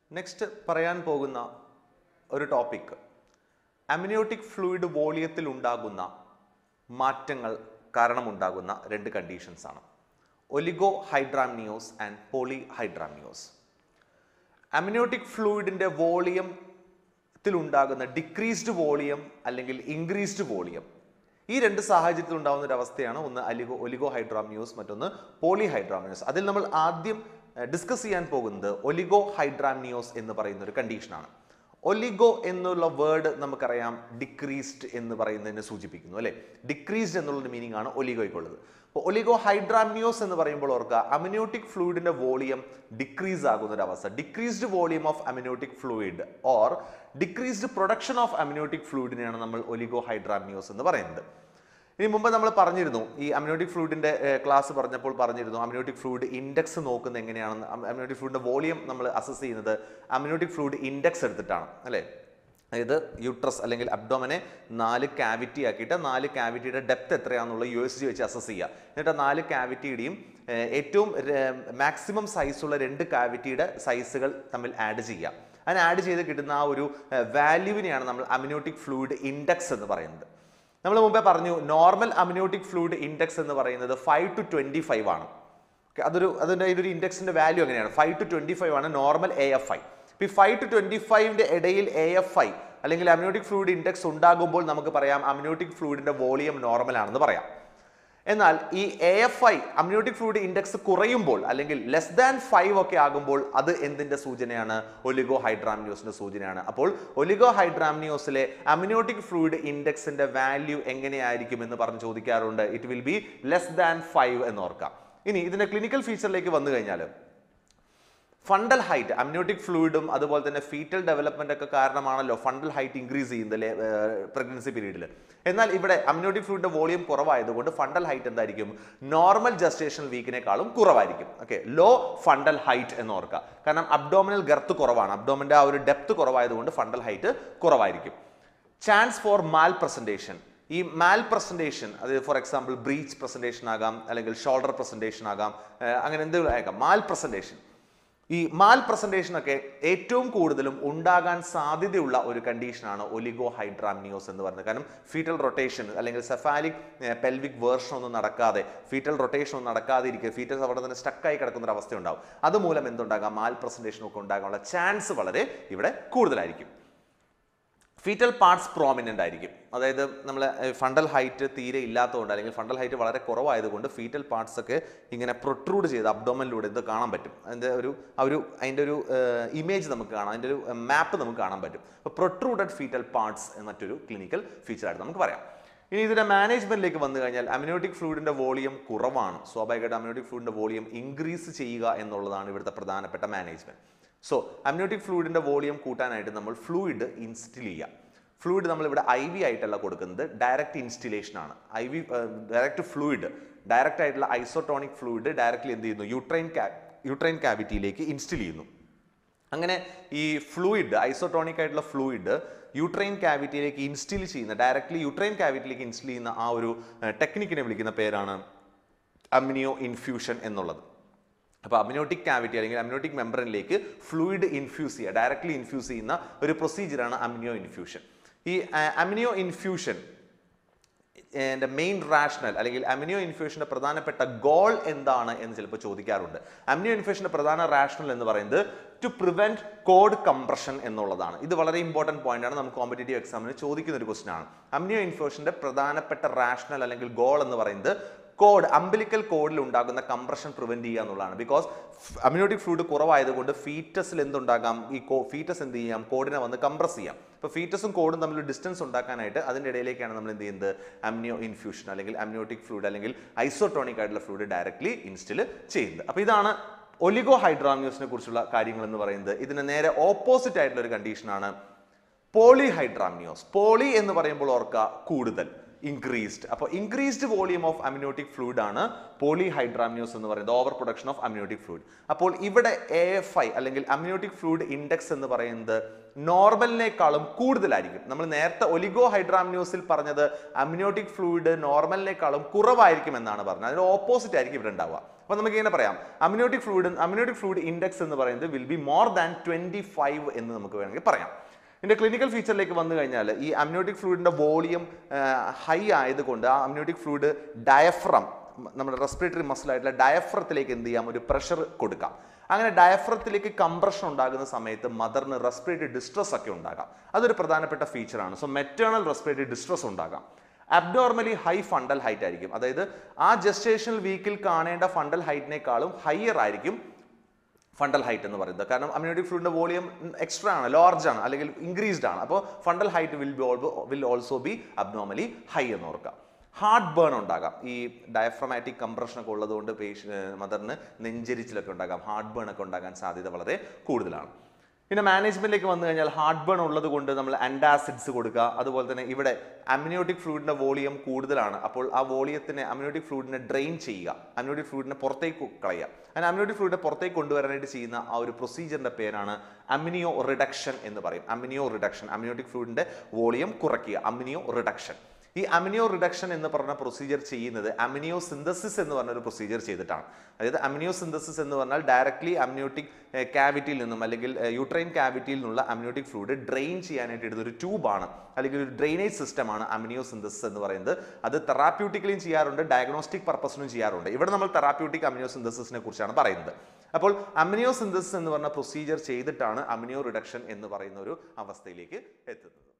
next പറയാൻ പോകുന്ന ഒരു ടോപ്പിക് അമിനിയോട്ടിക് ഫ്ലൂയിഡ് വോളിയത്തിൽ ഉണ്ടാകുന്ന മാറ്റങ്ങൾ കാരണമുണ്ടാകുന്ന രണ്ട് കണ്ടീഷൻസ് ആണ് oligohydramnios and polyhydramnios amniotic ഫ്ലൂയിഡിന്റെ വോളിയത്തിൽ ഉണ്ടാകുന്ന ഡിക്രീസ്ഡ് വോളിയം അല്ലെങ്കിൽ ഇൻക്രീസ്ഡ് വോളിയം ഈ രണ്ട് സാഹചര്യത്തിൽ ഉണ്ടാകുന്ന ഒരു അവസ്ഥയാണ് ഒന്ന് അലിഗോ ഒലിഗോ ഹൈഡ്രാമിയോസ് മറ്റൊന്ന് പോളി ഹൈഡ്രാമിയോസ് അതിൽ നമ്മൾ ആദ്യം ഡിസ്കസ് ചെയ്യാൻ പോകുന്നത് ഒലിഗോ ഹൈഡ്രാമിയോസ് എന്ന് പറയുന്ന ഒരു കണ്ടീഷനാണ് ഒലിഗോ എന്നുള്ള വേർഡ് നമുക്കറിയാം ഡിക്രീസ്ഡ് എന്ന് പറയുന്നതിനെ സൂചിപ്പിക്കുന്നു അല്ലെ ഡിക്രീസ്ഡ് എന്നുള്ള മീനിങ് ആണ് ഒലിഗോയ്ക്കുള്ളത് അപ്പോൾ ഒലിഗോ ഹൈഡ്രാമിയോസ് എന്ന് പറയുമ്പോൾ ഓർക്കുക അമിനോട്ടിക് ഫ്ലൂയിഡിന്റെ വോളിയം ഡിക്രീസ് ആകുന്ന ഒരു അവസ്ഥ decreased volume of amniotic fluid or decreased production of amniotic ഫ്ലൂയിഡിനെയാണ് നമ്മൾ ഒലിഗോ ഹൈഡ്രാമിയോസ് എന്ന് പറയുന്നത് ഇനി മുമ്പ് നമ്മൾ പറഞ്ഞിരുന്നു ഈ അമിനോട്ടിക് ഫ്ലൂയിഡിന്റെ ക്ലാസ് പറഞ്ഞപ്പോൾ പറഞ്ഞിരുന്നു അമിനോട്ടിക് ഫ്ലൂയിഡ് ഇൻഡെക്സ് നോക്കുന്നത് എങ്ങനെയാണെന്ന് അമിനോട്ടിക് ഫ്ലൂയിഡിന്റെ വോളിയം നമ്മൾ അസസ് ചെയ്യുന്നത് അമിനോട്ടിക് ഫ്ലൂയിഡ് ഇൻഡെക്സ് എടുത്തിട്ടാണ് അല്ലേ അതായത് യൂട്രസ് അല്ലെങ്കിൽ അബ്ഡോമനെ നാല് ക്യാവിറ്റി ആക്കിയിട്ട് നാല് ക്യാവിറ്റിയുടെ ഡെപ്ത് എത്രയാണെന്നുള്ള യു എസ് ജി വെച്ച് അസസ് ചെയ്യുക എന്നിട്ട് ആ നാല് ക്യാവിറ്റിയുടെയും ഏറ്റവും മാക്സിമം സൈസുള്ള രണ്ട് ക്യാവിറ്റിയുടെ സൈസുകൾ തമ്മിൽ ആഡ് ചെയ്യുക അതിന് ആഡ് ചെയ്ത് കിട്ടുന്ന ആ ഒരു വാല്യൂവിനെയാണ് നമ്മൾ അമിനോട്ടിക് ഫ്ലൂയിഡ് ഇൻഡെക്സ് എന്ന് പറയുന്നത് നമ്മൾ മുമ്പേ പറഞ്ഞു നോർമൽ അമിനോട്ടിക് ഫ്ലൂയിഡ് ഇൻഡെക്സ് എന്ന് പറയുന്നത് ഫൈവ് ടു ട്വന്റി ഫൈവ് ആണ് Okay, അതൊരു അതിൻ്റെ ഒരു ഇൻഡെക്സിന്റെ വാല്യൂ എങ്ങനെയാണ് ഫൈവ് ടു ട്വന്റി ഫൈവ് ആണ് നോർമൽ എ എഫ് ഐ ഇപ്പൊ ഈ ഫൈവ് ടു ട്വന്റി ഫൈവിന്റെ ഇടയിൽ എ എഫ് ഐ അല്ലെങ്കിൽ അമിനോട്ടിക് ഫ്ലൂയിഡ് ഇൻഡെക്സ് ഉണ്ടാകുമ്പോൾ നമുക്ക് പറയാം അമിനോട്ടിക് ഫ്ലൂയിഡിന്റെ വോളിയം നോർമൽ ആണെന്ന് പറയാം എന്നാൽ ഈ A F I amniotic fluid index കുറയുമ്പോൾ അല്ലെങ്കിൽ ലെസ് ദാൻ ഫൈവ് ഒക്കെ ആകുമ്പോൾ അത് എന്തിന്റെ സൂചനയാണ് ഒലിഗോ ഹൈഡ്രാമിനിയോസിന്റെ സൂചനയാണ് അപ്പോൾ ഒലിഗോ ഹൈഡ്രാമിനിയോസിലെ അമ്യൂണിറ്റിക് ഫ്ലൂയിഡ് ഇൻഡെക്സിന്റെ വാല്യൂ എങ്ങനെയായിരിക്കും എന്ന് പറഞ്ഞ് ചോദിക്കാറുണ്ട് it will be less than five എന്ന് ഓർക്കാം ഇനി ഇതിന്റെ ക്ലിനിക്കൽ ഫീച്ചറിലേക്ക് വന്നു കഴിഞ്ഞാൽ ഫണ്ടൽ ഹൈറ്റ് അമ്നോട്ടിക് ഫ്ലൂയിഡും അതുപോലെ തന്നെ ഫീറ്റൽ ഡെവലപ്മെന്റ് ഒക്കെ കാരണമാണല്ലോ ഫണ്ടൽ ഹൈറ്റ് ഇൻക്രീസ് ചെയ്യുന്നത് പ്രഗ്നൻസി പീരീഡിൽ എന്നാൽ ഇവിടെ അമ്നോട്ടിക് ഫ്ലൂയിഡിന്റെ വോളിയം കുറവായതുകൊണ്ട് ഫണ്ടൽ ഹൈറ്റ് എന്തായിരിക്കും നോർമൽ ജസ്റ്റേഷൻ വീക്കിനേക്കാളും കുറവായിരിക്കും ഓക്കെ ലോ ഫണ്ടൽ ഹൈറ്റ് എന്ന് ഓർക്കുക കാരണം അബ്ഡോമിനൽ ഗർത്ത് കുറവാണ് അബ്ഡോമിന്റെ ആ ഒരു ഡെപ്ത് കുറവായതുകൊണ്ട് ഫണ്ടൽ ഹൈറ്റ് കുറവായിരിക്കും ചാൻസ് ഫോർ മാൽ പ്രസന്റേഷൻ ഈ മാൽ പ്രസന്റേഷൻ അത് ഫോർ എക്സാമ്പിൾ ബ്രീച്ച് പ്രസന്റേഷൻ ആകാം അല്ലെങ്കിൽ ഷോൾഡർ പ്രസന്റേഷൻ ആകാം ഏഹ് അങ്ങനെ എന്തെങ്കിലും ആകാം മാൽ പ്രസന്റേഷൻ ഈ മാൽ പ്രസന്റേഷൻ ഒക്കെ ഏറ്റവും കൂടുതലും ഉണ്ടാകാൻ സാധ്യതയുള്ള ഒരു കണ്ടീഷനാണ് ഒലിഗോ ഹൈഡ്രാമിയോസ് എന്ന് പറയുന്നത് കാരണം ഫീറ്റൽ റൊട്ടേഷൻ അല്ലെങ്കിൽ സെഫാലിക് പെൽവിക് വേർഷൻ ഒന്നും നടക്കാതെ ഫീറ്റൽ റൊട്ടേഷൻ ഒന്നും നടക്കാതെ ഇരിക്കുക ഫീറ്റൽസ് അവിടെ തന്നെ സ്റ്റക്കായി കിടക്കുന്ന ഒരു അവസ്ഥ ഉണ്ടാവും അതുമൂലം എന്തുണ്ടാകാം മാൽ പ്രസന്റേഷൻ ഒക്കെ ഉണ്ടാകാനുള്ള ചാൻസ് വളരെ ഇവിടെ കൂടുതലായിരിക്കും ഫീറ്റൽ പാർട്സ് പ്രോമിനൻ്റ് ആയിരിക്കും അതായത് നമ്മൾ ഫണ്ടൽ ഹൈറ്റ് തീരെ ഇല്ലാത്തതുകൊണ്ട് അല്ലെങ്കിൽ ഫണ്ടൽ ഹൈറ്റ് വളരെ കുറവായതുകൊണ്ട് ഫീറ്റൽ പാർട്സ് ഒക്കെ ഇങ്ങനെ പ്രൊട്രൂഡ് ചെയ്ത് അബ്ഡോമനിലൂടെ ഇത് കാണാൻ പറ്റും അതിൻ്റെ ഒരു ആ ഒരു അതിൻ്റെ ഒരു ഇമേജ് നമുക്ക് കാണാം അതിൻ്റെ ഒരു മാപ്പ് നമുക്ക് കാണാൻ പറ്റും അപ്പോൾ പ്രൊട്രൂഡഡ് ഫീറ്റൽ പാർട്സ് മറ്റൊരു ക്ലിനിക്കൽ ഫീച്ചറായിട്ട് നമുക്ക് പറയാം ഇനി ഇതിന്റെ മാനേജ്മെന്റിലേക്ക് വന്നു കഴിഞ്ഞാൽ അമിനോട്ടിക് ഫ്ലൂയിഡിന്റെ വോളിയം കുറവാണ് സ്വാഭാവികമായിട്ട് അമിനോട്ടിക് ഫ്ലൂയിഡിന്റെ വോളിയം ഇൻക്രീസ് ചെയ്യുക എന്നുള്ളതാണ് ഇവിടുത്തെ പ്രധാനപ്പെട്ട മാനേജ്മെന്റ് സോ അമ്നോട്ടിക് ഫ്ലൂയിഡിന്റെ വോളിയം കൂട്ടാനായിട്ട് നമ്മൾ ഫ്ലൂയിഡ് ഇൻസ്റ്റിൽ ചെയ്യുക ഫ്ലൂയിഡ് നമ്മൾ ഇവിടെ ഐ വി ആയിട്ടല്ല കൊടുക്കുന്നത് ഡയറക്റ്റ് ഇൻസ്റ്റിലേഷൻ ആണ് I V direct fluid direct ആയിട്ടുള്ള ഐസോട്ടോണിക് ഫ്ലൂയിഡ് ഡയറക്റ്റ്ലി എന്ത് ചെയ്യുന്നു യൂട്രൈൻ യൂട്രൈൻ കാവിറ്റിയിലേക്ക് ഇൻസ്റ്റിൽ ചെയ്യുന്നു അങ്ങനെ ഈ ഫ്ലൂയിഡ് ഐസോട്ടോണിക് ആയിട്ടുള്ള ഫ്ലൂയിഡ് യൂട്രൈൻ കാവിറ്റിയിലേക്ക് ഇൻസ്റ്റിൽ ചെയ്യുന്ന ഡയറക്റ്റ്ലി യൂട്രൈൻ കാവിറ്റിയിലേക്ക് ഇൻസ്റ്റിൽ ചെയ്യുന്ന ആ ഒരു ടെക്നിക്കിനെ വിളിക്കുന്ന പേരാണ് അമ്നിയോ ഇൻഫ്യൂഷൻ എന്നുള്ളത് അപ്പോൾ അമിനോട്ടിക് കാവിറ്റി അല്ലെങ്കിൽ അമിനോട്ടിക് മെമ്പറിനിലേക്ക് ഫ്ലൂയിഡ് ഇൻഫ്യൂസ് ചെയ്യുക ഡയറക്റ്റ്ലി ഇൻഫ്യൂസ് ചെയ്യുന്ന ഒരു പ്രൊസീജിയറാണ് അമിനിയോ ഇൻഫ്യൂഷൻ ഈ അമിനിയോ ഇൻഫ്യൂഷൻ എൻ്റെ മെയിൻ റാഷണൽ അല്ലെങ്കിൽ അമിനിയോ ഇൻഫ്യൂഷന്റെ പ്രധാനപ്പെട്ട ഗോൾ എന്താണ് എന്ന് ചിലപ്പോൾ ചോദിക്കാറുണ്ട് അമിനിയോ ഇൻഫ്യൂഷന്റെ പ്രധാന റാഷണൽ എന്ന് പറയുന്നത് ടു പ്രിവെന്റ് കോഡ് കംപ്രഷൻ എന്നുള്ളതാണ് ഇത് വളരെ ഇമ്പോർട്ടൻറ്റ് പോയിന്റ് ആണ് നമുക്ക് കോമ്പറ്റേറ്റീവ് എക്സാമിന് ചോദിക്കുന്ന ഒരു ക്വസ്റ്റൻ ആണ് അമിനിയോ ഇൻഫ്യൂഷന്റെ പ്രധാനപ്പെട്ട റാഷണൽ അല്ലെങ്കിൽ ഗോൾ എന്ന് പറയുന്നത് കോഡ് അംബിലിക്കൽ കോഡിൽ ഉണ്ടാകുന്ന കംപ്രഷൻ പ്രിവെന്റ് ചെയ്യുക എന്നുള്ളതാണ് ബിക്കോസ് അമ്യൂണിറ്റിക് ഫ്ലൂയിഡ് കുറവായതുകൊണ്ട് ഫീറ്റസിൽ എന്തുണ്ടാകാം ഈ ഫീറ്റസ് എന്ത് ചെയ്യാം കോഡിനെ വന്ന് കംപ്രസ് ചെയ്യാം ഇപ്പോൾ ഫീറ്റസും കോഡും തമ്മിൽ ഡിസ്റ്റൻസ് ഉണ്ടാക്കാനായിട്ട് അതിൻ്റെ ഇടയിലേക്കാണ് നമ്മൾ എന്ത് ചെയ്യുന്നത് അമ്നിയോ ഇൻഫ്യൂഷൻ അല്ലെങ്കിൽ അമ്നിയോട്ടിക് ഫ്ലൂയിഡ് അല്ലെങ്കിൽ ഐസോട്ടോണിക് ആയിട്ടുള്ള ഫ്ലൂയിഡ് ഡയറക്ട്ലി ഇൻസ്റ്റിൽ ചെയ്യുന്നത് അപ്പോൾ ഇതാണ് ഒലിഗോ ഹൈഡ്രാമിയോസിനെ കുറിച്ചുള്ള കാര്യങ്ങൾ എന്ന് പറയുന്നത് ഇതിന് നേരെ ഓപ്പോസിറ്റ് ആയിട്ടുള്ള ഒരു കണ്ടീഷനാണ് പോളി ഹൈഡ്രാമിയോസ് പോളി എന്ന് പറയുമ്പോൾ ഓർക്കുക കൂടുതൽ ഇൻക്രീസ്ഡ് അപ്പോൾ increased volume of amniotic fluid ആണ് പോളിഹൈഡ്രാമ്യൂസ് എന്ന് പറയുന്നത് over production of amniotic fluid അപ്പോൾ ഇവിടെ എ എഫ് ഐ അല്ലെങ്കിൽ അമ്യൂണിറ്റിക് ഫ്ലൂയിഡ് ഇൻഡെക്സ് എന്ന് പറയുന്നത് നോർമലിനേക്കാളും കൂടുതലായിരിക്കും നമ്മൾ നേരത്തെ ഒലിഗോ ഹൈഡ്രാമ്യൂസിൽ പറഞ്ഞത് അമ്യൂണിറ്റിക് ഫ്ലൂയിഡ് നോർമലിനേക്കാളും കുറവായിരിക്കും എന്നാണ് പറഞ്ഞത് അതിന് ഓപ്പോസിറ്റ് ആയിരിക്കും ഇവിടെ ഉണ്ടാവുക അപ്പോൾ നമുക്ക് ഇങ്ങനെ പറയാം amniotic fluid amniotic fluid index എന്ന് പറയുന്നത് will be more than twenty five എന്ന് നമുക്ക് വേണമെങ്കിൽ പറയാം ഇതിന്റെ ക്ലിനിക്കൽ ഫീച്ചറിലേക്ക് വന്നു കഴിഞ്ഞാൽ ഈ അമ്യൂണിറ്റിക് ഫ്ലൂയിഡിന്റെ വോളിയം ഹൈ ആയതുകൊണ്ട് ആ അമ്യൂണിറ്റിക് ഫ്ലൂയിഡ് ഡയഫ്രം നമ്മുടെ റെസ്പിറേറ്ററി മസിൽ ആയിട്ടുള്ള ഡയഫ്രത്തിലേക്ക് എന്ത് ചെയ്യാം ഒരു പ്രഷർ കൊടുക്കാം അങ്ങനെ ഡയഫ്രത്തിലേക്ക് കംപ്രഷൻ ഉണ്ടാകുന്ന സമയത്ത് മദറിന് റെസ്പിറേറ്ററി ഡിസ്ട്രസ് ഒക്കെ ഉണ്ടാകാം അതൊരു പ്രധാനപ്പെട്ട ഫീച്ചറാണ് സോ മെറ്റേണൽ റെസ്പിറേറ്ററി ഡിസ്ട്രസ് ഉണ്ടാകാം അബ്നോർമലി ഹൈ ഫണ്ടൽ ഹൈറ്റ് ആയിരിക്കും അതായത് ആ ജസ്റ്റേഷണൽ വീക്കിൽ കാണേണ്ട ഫണ്ടൽ ഹൈറ്റിനേക്കാളും ഹയർ ആയിരിക്കും ഫണ്ടൽ ഹൈറ്റ് എന്ന് പറയുന്നത് കാരണം അമ്യൂണിറ്റി ഫ്ലൂയിഡിന്റെ വോളിയം എക്സ്ട്രാ ആണ് ലാർജ് ആണ് അല്ലെങ്കിൽ ഇൻക്രീസ്ഡ് ആണ് അപ്പോൾ fundal height will be will also be abnormally high എന്ന് ഓർക്കുക ഹാർട്ട് ബേൺ ഉണ്ടാകാം ഈ ഡയഫ്രമാറ്റിക് കംപ്രഷൻ ഒക്കെ ഉള്ളതുകൊണ്ട് പേഷ്യ മദറിന് നെഞ്ചരിച്ചിലൊക്കെ ഉണ്ടാകാം ഹാർട്ട് ബേൺ ഒക്കെ ഉണ്ടാകാൻ സാധ്യത വളരെ കൂടുതലാണ് പിന്നെ മാനേജ്മെന്റിലേക്ക് വന്നു കഴിഞ്ഞാൽ ഹാർട്ട് ബേൺ ഉള്ളത് കൊണ്ട് നമ്മൾ ആൻറ്റാസിഡ്സ് കൊടുക്കുക അതുപോലെ തന്നെ ഇവിടെ അമ്യൂണിറ്റിക് ഫ്ലൂയിഡിന്റെ വോളിയം കൂടുതലാണ് അപ്പോൾ ആ വോളിയത്തിനെ അമ്യൂണിറ്റിക് ഫ്ലൂയിഡിനെ ഡ്രെയിൻ ചെയ്യുക അമ്യൂണിറ്റിക് ഫ്ലൂയിഡിനെ പുറത്തേക്ക് കളയുക അങ്ങനെ അമ്യൂണിറ്റിക് ഫ്ലൂയിഡിനെ പുറത്തേക്ക് കൊണ്ടുവരാനായിട്ട് ചെയ്യുന്ന ആ ഒരു പ്രൊസീജിയറിന്റെ പേരാണ് അമ്നിയോ റിഡക്ഷൻ എന്ന് പറയും അമ്നിയോ റിഡക്ഷൻ അമ്യൂണിറ്റിക് ഫ്ലൂയിഡിന്റെ വോളിയം കുറയ്ക്കുക അമ്നിയോ റിഡക്ഷൻ ഈ അമിനിയോ റിഡക്ഷൻ എന്ന് പറഞ്ഞ പ്രൊസീജിയർ ചെയ്യുന്നത് അമിനിയോ സിന്തസിസ് എന്ന് പറഞ്ഞ ഒരു പ്രൊസീജിയർ ചെയ്തിട്ടാണ് അതായത് അമിനിയോ സിന്തസിസ് എന്ന് പറഞ്ഞാൽ ഡയറക്ട്ലി അമ്നിയോട്ടിക് കാവിറ്റിയിൽ നിന്നും അല്ലെങ്കിൽ യൂട്രൈൻ കാവിറ്റിയിൽ നിന്നുള്ള അമ്നിയോട്ടിക് ഫ്ലൂയിഡ് ഡ്രെയിൻ ചെയ്യാനായിട്ട് ഇടുന്ന ഒരു ട്യൂബാണ് അല്ലെങ്കിൽ ഒരു ഡ്രെയിനേജ് സിസ്റ്റമാണ് അമിനിയോ സിന്തസിസ് എന്ന് പറയുന്നത് അത് തെറാപ്യൂട്ടിക്കലിയും ചെയ്യാറുണ്ട് ഡയഗ്നോസ്റ്റിക് പർപ്പസിനും ചെയ്യാറുണ്ട് ഇവിടെ നമ്മൾ തെറാപ്യൂട്ടിക് അമിനിയോ സിന്തസിസിനെ കുറിച്ചാണ് പറയുന്നത് അപ്പോൾ അമിനിയോ സിന്തസിസ് എന്ന് പറഞ്ഞ പ്രൊസീജിയർ ചെയ്തിട്ടാണ് അമിനിയോ റിഡക്ഷൻ എന്ന് പറയുന്ന ഒരു അവസ്ഥയിലേക്ക് എത്തുന്നത്